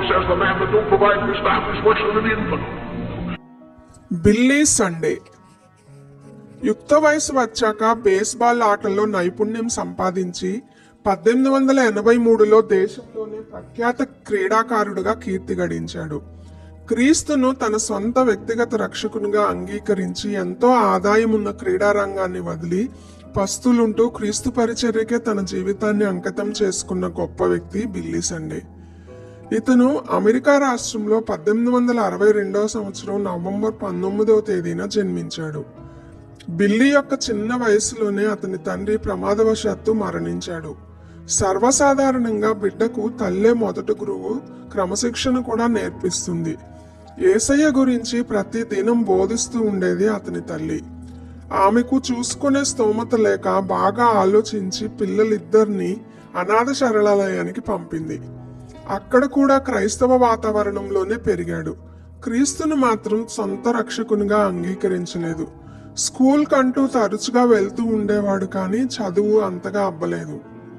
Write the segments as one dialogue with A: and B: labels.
A: says the man that don't provide for his family is worse than an infant.
B: Billy Sunday యుక్త వయసు వచ్చాక baseball ఆటలో నైపుణ్యం సంపాదించి పద్దెనిమిది వందల ఎనభై మూడులో దేశంలోనే ప్రఖ్యాత క్రీడాకారుడుగా కీర్తి గడించాడు క్రీస్తును తన సొంత వ్యక్తిగత రక్షకునిగా అంగీకరించి ఎంతో ఆదాయం ఉన్న క్రీడా రంగాన్ని వదిలి పస్తులుంటూ క్రీస్తు పరిచర్యకే తన జీవితాన్ని అంకితం చేసుకున్న గొప్ప వ్యక్తి బిల్లీ సండే ఇతను అమెరికా రాష్ట్రంలో పద్దెనిమిది వందల అరవై రెండవ సంవత్సరం నవంబర్ పంతొమ్మిదవ తేదీన జన్మించాడు బిల్లీ యొక్క చిన్న వయసులోనే అతని తండ్రి ప్రమాదవశాత్తు మరణించాడు సర్వసాధారణంగా బిడ్డకు తల్లే మొదటి గురువు క్రమశిక్షణ కూడా నేర్పిస్తుంది ఏసయ్య గురించి ప్రతి దినం బోధిస్తూ ఉండేది అతని తల్లి ఆమెకు చూసుకునే స్తోమత లేక బాగా ఆలోచించి పిల్లలిద్దరినీ అనాథ శరణాలయానికి పంపింది అక్కడ కూడా క్రైస్తవ వాతావరణంలోనే పెరిగాడు క్రీస్తును మాత్రం సొంత రక్షకునిగా అంగీకరించలేదు స్కూల్ కంటూ తరచుగా వెళ్తూ ఉండేవాడు కానీ చదువు అంతగా అబ్బలేదు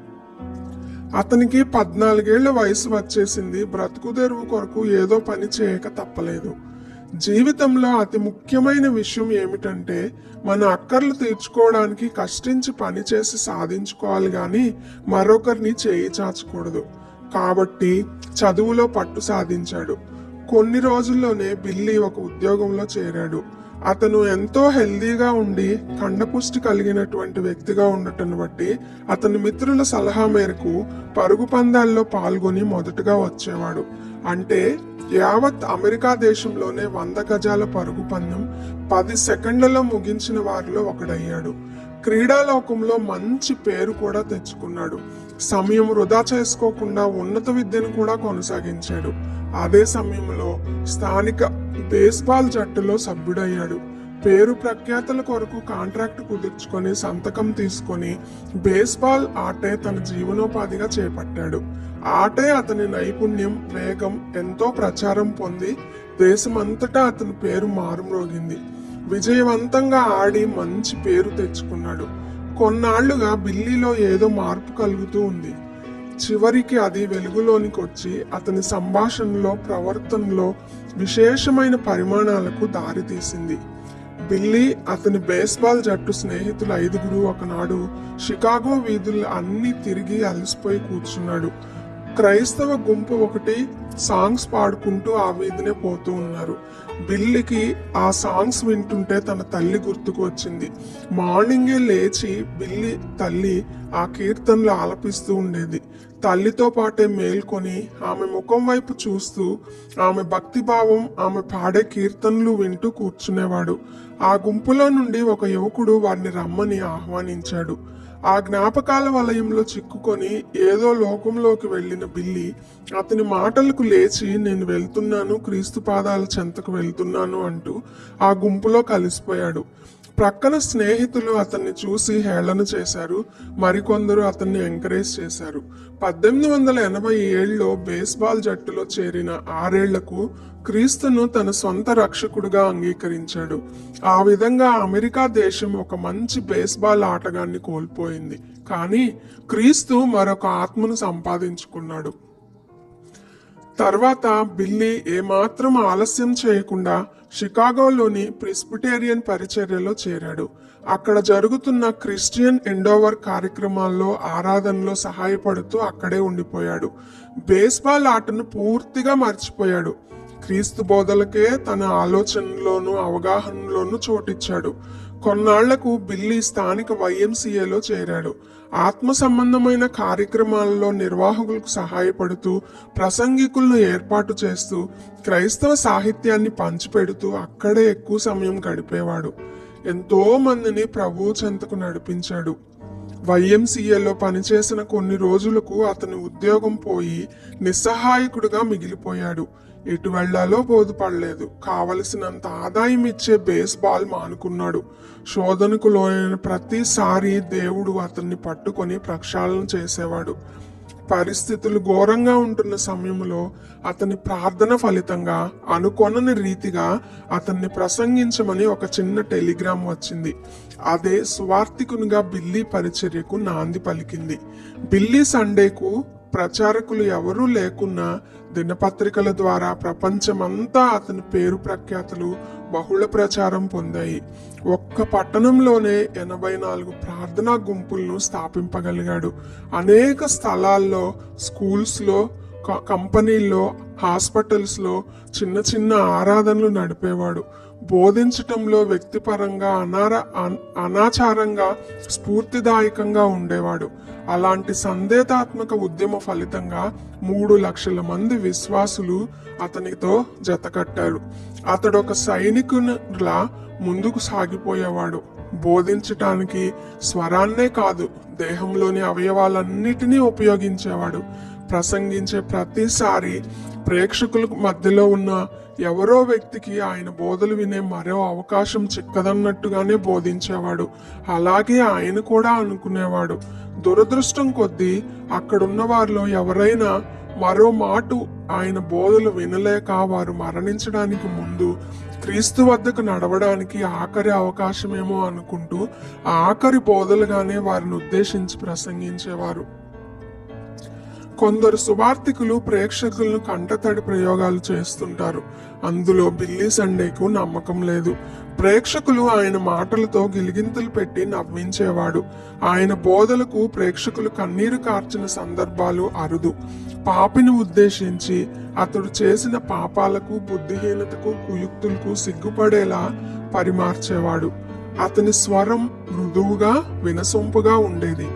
B: అతనికి పద్నాలుగేళ్ల వయసు వచ్చేసింది బ్రతుకు తెరువు కొరకు ఏదో పని చేయక తప్పలేదు జీవితంలో అతి ముఖ్యమైన విషయం ఏమిటంటే మన అక్కర్లు తీర్చుకోవడానికి కష్టించి పని చేసి సాధించుకోవాలి గాని మరొకరిని చేయి చాచకూడదు కాబట్టి చదువులో పట్టు సాధించాడు కొన్ని రోజుల్లోనే బిల్లీ ఒక ఉద్యోగంలో చేరాడు అతను ఎంతో హెల్దీగా ఉండి కండపుష్టి కలిగినటువంటి వ్యక్తిగా ఉండటం బట్టి అతని మిత్రుల సలహా మేరకు పరుగు పందాల్లో పాల్గొని మొదటగా వచ్చేవాడు అంటే యావత్ అమెరికా దేశంలోనే వంద గజాల పరుగు పందెం పది సెకండ్లలో ముగించిన వారిలో ఒకడయ్యాడు క్రీడాలోకంలో మంచి పేరు కూడా తెచ్చుకున్నాడు సమయం వృధా చేసుకోకుండా ఉన్నత విద్యను కూడా కొనసాగించాడు అదే సమయంలో స్థానిక బేస్బాల్ జట్టులో సభ్యుడయ్యాడు పేరు ప్రఖ్యాతల కొరకు కాంట్రాక్ట్ కుదుర్చుకొని సంతకం తీసుకొని బేస్బాల్ ఆటే తన జీవనోపాధిగా చేపట్టాడు ఆటే అతని నైపుణ్యం వేగం ఎంతో ప్రచారం పొంది దేశమంతటా అతని పేరు మారుమ్రోగింది విజయవంతంగా ఆడి మంచి పేరు తెచ్చుకున్నాడు కొన్నాళ్లుగా బిల్లీలో ఏదో మార్పు కలుగుతూ ఉంది చివరికి అది వెలుగులోనికి వచ్చి అతని సంభాషణలో ప్రవర్తనలో విశేషమైన పరిమాణాలకు దారితీసింది బిల్లీ అతని బేస్బాల్ జట్టు స్నేహితులు ఐదుగురు ఒకనాడు షికాగో వీధులు అన్ని తిరిగి అలసిపోయి కూర్చున్నాడు క్రైస్తవ గుంపు ఒకటి సాంగ్స్ పాడుకుంటూ ఆ వీధినే పోతూ ఉన్నారు బిల్లికి ఆ సాంగ్స్ వింటుంటే తన తల్లి గుర్తుకు వచ్చింది మార్నింగే లేచి బిల్లి తల్లి ఆ కీర్తనలు ఆలపిస్తూ ఉండేది తల్లితో పాటే మేల్కొని ఆమె ముఖం వైపు చూస్తూ ఆమె భక్తిభావం ఆమె పాడే కీర్తనలు వింటూ కూర్చునేవాడు ఆ గుంపులో నుండి ఒక యువకుడు వారిని రమ్మని ఆహ్వానించాడు ఆ జ్ఞాపకాల వలయంలో చిక్కుకొని ఏదో లోకంలోకి వెళ్ళిన బిల్లి అతని మాటలకు లేచి నేను వెళ్తున్నాను క్రీస్తు పాదాల చెంతకు వెళ్తున్నాను అంటూ ఆ గుంపులో కలిసిపోయాడు ప్రక్కన స్నేహితులు అతన్ని చూసి హేళన చేశారు మరికొందరు అతన్ని ఎంకరేజ్ చేశారు పద్దెనిమిది వందల ఎనభై ఏడులో బేస్బాల్ జట్టులో చేరిన ఆరేళ్లకు క్రీస్తును తన సొంత రక్షకుడుగా అంగీకరించాడు ఆ విధంగా అమెరికా దేశం ఒక మంచి బేస్బాల్ ఆటగాన్ని కోల్పోయింది కానీ క్రీస్తు మరొక ఆత్మను సంపాదించుకున్నాడు తర్వాత బిల్లీ ఏమాత్రం ఆలస్యం చేయకుండా షికాగోలోని ప్రిస్బిటేరియన్ పరిచర్యలో చేరాడు అక్కడ జరుగుతున్న క్రిస్టియన్ ఎండోవర్ కార్యక్రమాల్లో ఆరాధనలో సహాయపడుతూ అక్కడే ఉండిపోయాడు బేస్బాల్ ఆటను పూర్తిగా మర్చిపోయాడు క్రీస్తు బోధలకే తన ఆలోచనలోను అవగాహనలోను చోటిచ్చాడు కొన్నాళ్లకు బిల్లీ స్థానిక వైఎంసీఏలో చేరాడు ఆత్మ సంబంధమైన కార్యక్రమాలలో నిర్వాహకులకు సహాయపడుతూ ప్రసంగికులను ఏర్పాటు చేస్తూ క్రైస్తవ సాహిత్యాన్ని పంచిపెడుతూ అక్కడే ఎక్కువ సమయం గడిపేవాడు ఎంతో మందిని ప్రభువు చెంతకు నడిపించాడు వైఎంసీఏలో పనిచేసిన కొన్ని రోజులకు అతని ఉద్యోగం పోయి నిస్సహాయకుడుగా మిగిలిపోయాడు ఎటు వెళ్లాలో బోధపడలేదు కావలసినంత ఆదాయం ఇచ్చే బేస్బాల్ మానుకున్నాడు శోధనకు లోనైన ప్రతిసారి దేవుడు అతన్ని పట్టుకొని ప్రక్షాళన చేసేవాడు పరిస్థితులు ఘోరంగా ఉంటున్న సమయంలో అతని ప్రార్థన ఫలితంగా అనుకొనని రీతిగా అతన్ని ప్రసంగించమని ఒక చిన్న టెలిగ్రామ్ వచ్చింది అదే సువార్థికునిగా బిల్లీ పరిచర్యకు నాంది పలికింది బిల్లీ సండేకు ప్రచారకులు ఎవరూ లేకున్నా దినపత్రికల ద్వారా ప్రపంచమంతా అతని పేరు ప్రఖ్యాతులు బహుళ ప్రచారం పొందాయి ఒక్క పట్టణంలోనే ఎనభై నాలుగు ప్రార్థనా గుంపులను స్థాపింపగలిగాడు అనేక స్థలాల్లో స్కూల్స్లో క- కంపెనీల్లో హాస్పిటల్స్లో చిన్న చిన్న ఆరాధనలు నడిపేవాడు బోధించటంలో వ్యక్తిపరంగా అనార అన్- అనాచారంగా స్ఫూర్తిదాయకంగా ఉండేవాడు అలాంటి సందేహాత్మక ఉద్యమ ఫలితంగా మూడు లక్షల మంది విశ్వాసులు అతనితో జతకట్టారు అతడు ఒక సైనికునిలా ముందుకు సాగిపోయేవాడు బోధించటానికి స్వరాన్నే కాదు దేహంలోని అవయవాలన్నిటినీ ఉపయోగించేవాడు ప్రసంగించే ప్రతిసారి ప్రేక్షకుల మధ్యలో ఉన్న ఎవరో వ్యక్తికి ఆయన బోధలు వినే మరో అవకాశం చిక్కదన్నట్టుగానే బోధించేవాడు అలాగే ఆయన కూడా అనుకునేవాడు దురదృష్టం కొద్దీ అక్కడున్న వారిలో ఎవరైనా మరో మాటు ఆయన బోధలు వినలేక వారు మరణించడానికి ముందు క్రీస్తు వద్దకు నడవడానికి ఆఖరి అవకాశమేమో అనుకుంటూ ఆ ఆఖరి బోధలుగానే వారిని ఉద్దేశించి ప్రసంగించేవారు కొందరు సువార్థికులు ప్రేక్షకులను కంటతడి ప్రయోగాలు చేస్తుంటారు అందులో బిల్లీ సండేకు నమ్మకం లేదు ప్రేక్షకులు ఆయన మాటలతో గిలిగింతలు పెట్టి నవ్వించేవాడు ఆయన బోధలకు ప్రేక్షకులు కన్నీరు కార్చిన సందర్భాలు అరుదు పాపిని ఉద్దేశించి అతడు చేసిన పాపాలకు బుద్ధిహీనతకు కుయుక్తులకు సిగ్గుపడేలా పరిమార్చేవాడు అతని స్వరం మృదువుగా వినసొంపుగా ఉండేది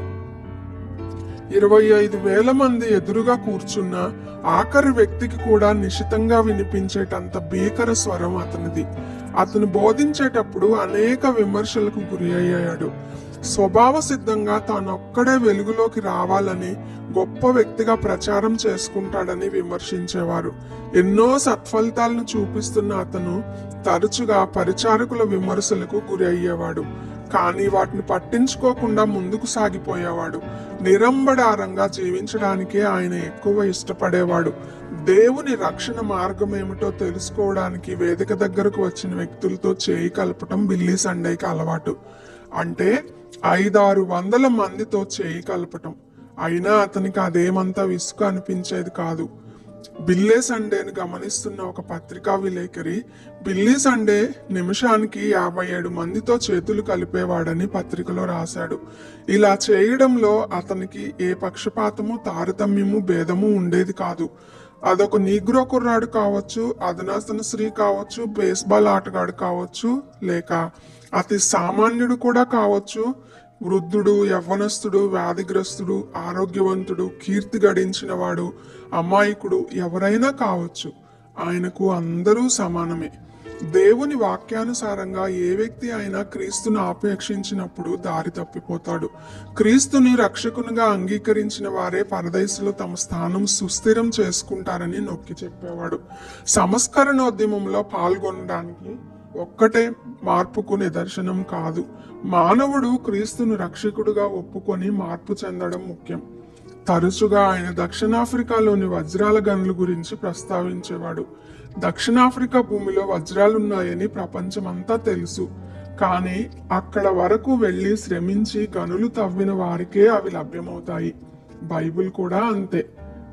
B: ఇరవై ఐదు వేల మంది ఎదురుగా కూర్చున్న ఆఖరి వ్యక్తికి కూడా నిశితంగా వినిపించేటంత భీకర స్వరం అతనిది అతను బోధించేటప్పుడు అనేక విమర్శలకు గురి అయ్యాడు స్వభావ సిద్ధంగా తానొక్కడే వెలుగులోకి రావాలని గొప్ప వ్యక్తిగా ప్రచారం చేసుకుంటాడని విమర్శించేవారు ఎన్నో సత్ఫలితాలను చూపిస్తున్న అతను తరచుగా పరిచారకుల విమర్శలకు గురి అయ్యేవాడు కానీ వాటిని పట్టించుకోకుండా ముందుకు సాగిపోయేవాడు నిరంబడారంగా జీవించడానికే ఆయన ఎక్కువ ఇష్టపడేవాడు దేవుని రక్షణ మార్గం ఏమిటో తెలుసుకోవడానికి వేదిక దగ్గరకు వచ్చిన వ్యక్తులతో చేయి కలపటం బిల్లీ సండేకి అలవాటు అంటే ఐదారు వందల మందితో చేయి కలపటం అయినా అతనికి అదేమంతా విసుగు అనిపించేది కాదు బిల్లే సండేను గమనిస్తున్న ఒక పత్రికా విలేకరి బిల్లీ సండే నిమిషానికి యాభై ఏడు మందితో చేతులు కలిపేవాడని పత్రికలో రాశాడు ఇలా చేయడంలో అతనికి ఏ పక్షపాతము తారతమ్యము భేదము ఉండేది కాదు అదొక నీగ్రో కుర్రాడు కావచ్చు అధునాతన స్త్రీ కావచ్చు బేస్బాల్ ఆటగాడు కావచ్చు లేక అతి సామాన్యుడు కూడా కావచ్చు వృద్ధుడు యవ్వనస్తుడు వ్యాధిగ్రస్తుడు ఆరోగ్యవంతుడు కీర్తి గడించిన వాడు అమాయకుడు ఎవరైనా కావచ్చు ఆయనకు అందరూ సమానమే దేవుని వాక్యానుసారంగా ఏ వ్యక్తి అయినా క్రీస్తును ఆపేక్షించినప్పుడు దారి తప్పిపోతాడు క్రీస్తుని రక్షకునిగా అంగీకరించిన వారే పరదేశంలో తమ స్థానం సుస్థిరం చేసుకుంటారని నొక్కి చెప్పేవాడు సంస్కరణోద్యమంలో పాల్గొనడానికి ఒక్కటే మార్పుకు నిదర్శనం కాదు మానవుడు క్రీస్తును రక్షకుడుగా ఒప్పుకొని మార్పు చెందడం ముఖ్యం తరచుగా ఆయన దక్షిణాఫ్రికాలోని వజ్రాల గనుల గురించి ప్రస్తావించేవాడు దక్షిణాఫ్రికా భూమిలో వజ్రాలున్నాయని ప్రపంచమంతా తెలుసు కానీ అక్కడ వరకు వెళ్ళి శ్రమించి గనులు తవ్విన వారికే అవి లభ్యమవుతాయి బైబిల్ కూడా అంతే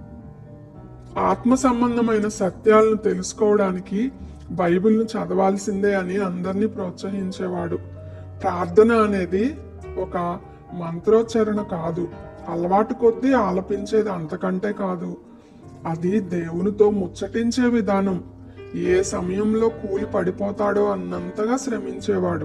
B: ఆత్మ సంబంధమైన సత్యాలను తెలుసుకోవడానికి బైబిల్ను చదవాల్సిందే అని అందరినీ ప్రోత్సహించేవాడు ప్రార్థన అనేది ఒక మంత్రోచ్చరణ కాదు అలవాటు కొద్దీ ఆలపించేది అంతకంటే కాదు అది దేవునితో ముచ్చటించే విధానం ఏ సమయంలో కూలి పడిపోతాడో అన్నంతగా శ్రమించేవాడు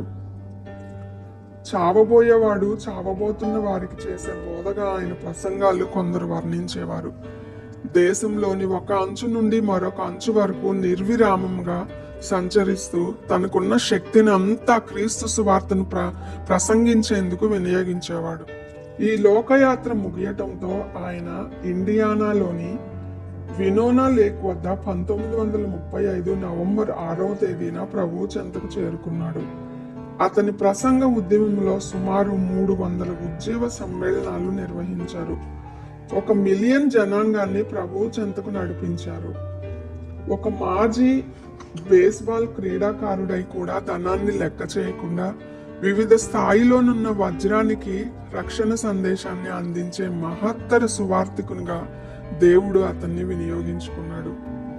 B: చావబోయేవాడు చావబోతున్న వారికి చేసే బోధగా ఆయన ప్రసంగాలు కొందరు వర్ణించేవారు దేశంలోని ఒక అంచు నుండి మరొక అంచు వరకు నిర్విరామంగా సంచరిస్తూ తనకున్న శక్తిని అంతా క్రీస్తు సువార్తను ప్ర ప్రసంగించేందుకు వినియోగించేవాడు ఈ లోకయాత్ర ముగియటంతో ఆయన ఇండియానాలోని వినోనా లేక్ వద్ద పంతొమ్మిది వందల ముప్పై ఐదు నవంబర్ ఆరవ తేదీన ప్రభు చెంతకు చేరుకున్నాడు అతని ప్రసంగ ఉద్యమంలో సుమారు మూడు వందల ఉద్యోగ సమ్మేళనాలు నిర్వహించారు ఒక మిలియన్ జనాంగాన్ని ప్రభు చెంతకు నడిపించారు ఒక మాజీ బేస్బాల్ క్రీడాకారుడై కూడా ధనాన్ని లెక్క చేయకుండా వివిధ స్థాయిలోనున్న వజ్రానికి రక్షణ సందేశాన్ని అందించే మహత్తర సువార్థికునిగా దేవుడు అతన్ని వినియోగించుకున్నాడు